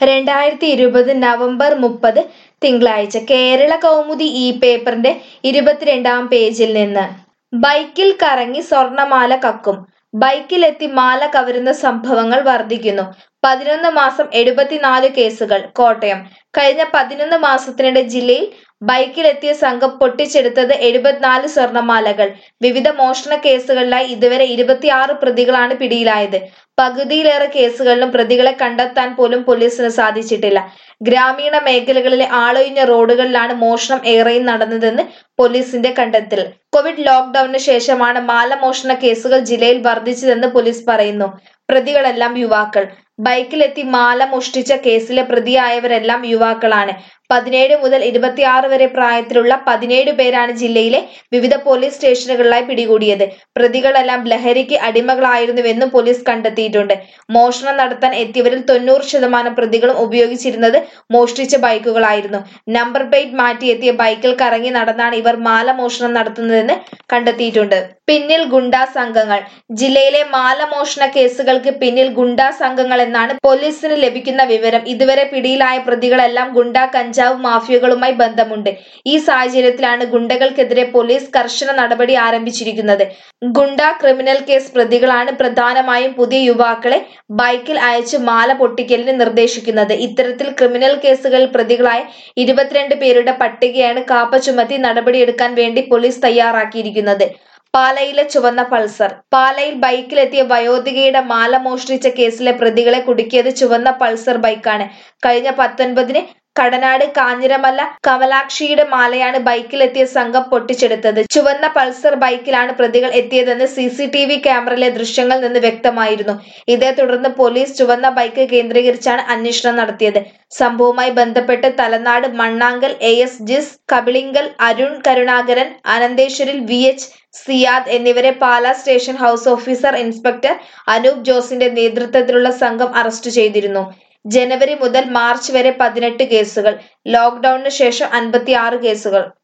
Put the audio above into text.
രണ്ടായിരത്തി ഇരുപത് നവംബർ മുപ്പത് തിങ്കളാഴ്ച കേരള കൗമുദി ഈ പേപ്പറിന്റെ ഇരുപത്തിരണ്ടാം പേജിൽ നിന്ന് ബൈക്കിൽ കറങ്ങി സ്വർണമാല കക്കും ബൈക്കിലെത്തി മാല കവരുന്ന സംഭവങ്ങൾ വർദ്ധിക്കുന്നു പതിനൊന്ന് മാസം എഴുപത്തിനാല് കേസുകൾ കോട്ടയം കഴിഞ്ഞ പതിനൊന്ന് മാസത്തിനിടെ ജില്ലയിൽ ബൈക്കിലെത്തിയ സംഘം പൊട്ടിച്ചെടുത്തത് എഴുപത്തിനാല് സ്വർണമാലകൾ വിവിധ മോഷണ കേസുകളിലായി ഇതുവരെ ഇരുപത്തിയാറ് പ്രതികളാണ് പിടിയിലായത് പകുതിയിലേറെ കേസുകളിലും പ്രതികളെ കണ്ടെത്താൻ പോലും പോലീസിന് സാധിച്ചിട്ടില്ല ഗ്രാമീണ മേഖലകളിലെ ആളൊഴിഞ്ഞ റോഡുകളിലാണ് മോഷണം ഏറെയും നടന്നതെന്ന് പോലീസിന്റെ കണ്ടെത്തൽ കോവിഡ് ലോക്ക്ഡൌണിന് ശേഷമാണ് മാല മോഷണ കേസുകൾ ജില്ലയിൽ വർദ്ധിച്ചതെന്ന് പോലീസ് പറയുന്നു പ്രതികളെല്ലാം യുവാക്കൾ ബൈക്കിലെത്തി മാല മോഷ്ടിച്ച കേസിലെ പ്രതിയായവരെല്ലാം യുവാക്കളാണ് പതിനേഴ് മുതൽ ഇരുപത്തിയാറ് വരെ പ്രായത്തിലുള്ള പതിനേഴ് പേരാണ് ജില്ലയിലെ വിവിധ പോലീസ് സ്റ്റേഷനുകളിലായി പിടികൂടിയത് പ്രതികളെല്ലാം ലഹരിക്ക് അടിമകളായിരുന്നുവെന്നും പോലീസ് കണ്ടെത്തിയിട്ടുണ്ട് മോഷണം നടത്താൻ എത്തിയവരിൽ തൊണ്ണൂറ് ശതമാനം പ്രതികളും ഉപയോഗിച്ചിരുന്നത് മോഷ്ടിച്ച ബൈക്കുകളായിരുന്നു നമ്പർ പ്ലേറ്റ് മാറ്റിയെത്തിയ ബൈക്കിൽ കറങ്ങി നടന്നാണ് ഇവർ മാല മോഷണം നടത്തുന്നതെന്ന് കണ്ടെത്തിയിട്ടുണ്ട് പിന്നിൽ ഗുണ്ടാ സംഘങ്ങൾ ജില്ലയിലെ മാല മോഷണ കേസുകൾക്ക് പിന്നിൽ ഗുണ്ടാ സംഘങ്ങൾ എന്നാണ് പോലീസിന് ലഭിക്കുന്ന വിവരം ഇതുവരെ പിടിയിലായ പ്രതികളെല്ലാം ഗുണ്ടാ കഞ്ചാവ് മാഫിയകളുമായി ബന്ധമുണ്ട് ഈ സാഹചര്യത്തിലാണ് ഗുണ്ടകൾക്കെതിരെ പോലീസ് കർശന നടപടി ആരംഭിച്ചിരിക്കുന്നത് ഗുണ്ട ക്രിമിനൽ കേസ് പ്രതികളാണ് പ്രധാനമായും പുതിയ യുവാക്കളെ ബൈക്കിൽ അയച്ച് മാല പൊട്ടിക്കലിന് നിർദ്ദേശിക്കുന്നത് ഇത്തരത്തിൽ ക്രിമിനൽ കേസുകളിൽ പ്രതികളായ ഇരുപത്തിരണ്ട് പേരുടെ പട്ടികയാണ് കാപ്പ ചുമത്തി നടപടിയെടുക്കാൻ വേണ്ടി പോലീസ് തയ്യാറാക്കിയിരിക്കുന്നത് പാലയിലെ ചുവന്ന പൾസർ പാലയിൽ ബൈക്കിലെത്തിയ വയോധികയുടെ മാല മോഷ്ടിച്ച കേസിലെ പ്രതികളെ കുടുക്കിയത് ചുവന്ന പൾസർ ബൈക്കാണ് കഴിഞ്ഞ പത്തൊൻപതിന് കടനാട് കാഞ്ഞിരമല്ല കമലാക്ഷിയുടെ മാലയാണ് ബൈക്കിലെത്തിയ സംഘം പൊട്ടിച്ചെടുത്തത് ചുവന്ന പൾസർ ബൈക്കിലാണ് പ്രതികൾ എത്തിയതെന്ന് സി സി ടി വി ക്യാമറയിലെ ദൃശ്യങ്ങളിൽ നിന്ന് വ്യക്തമായിരുന്നു ഇതേ തുടർന്ന് പോലീസ് ചുവന്ന ബൈക്ക് കേന്ദ്രീകരിച്ചാണ് അന്വേഷണം നടത്തിയത് സംഭവവുമായി ബന്ധപ്പെട്ട് തലനാട് മണ്ണാങ്കൽ എ എസ് ജിസ് കബിളിങ്കൽ അരുൺ കരുണാകരൻ അനന്തേശ്വരിൽ വി എച്ച് സിയാദ് എന്നിവരെ Pala station house officer inspector Anoop ജോസിന്റെ നേതൃത്വത്തിലുള്ള സംഘം അറസ്റ്റ് ചെയ്തിരുന്നു ജനുവരി മുതൽ മാർച്ച് വരെ പതിനെട്ട് കേസുകൾ ലോക്ക്ഡൌണിന് ശേഷം അൻപത്തിയാറ് കേസുകൾ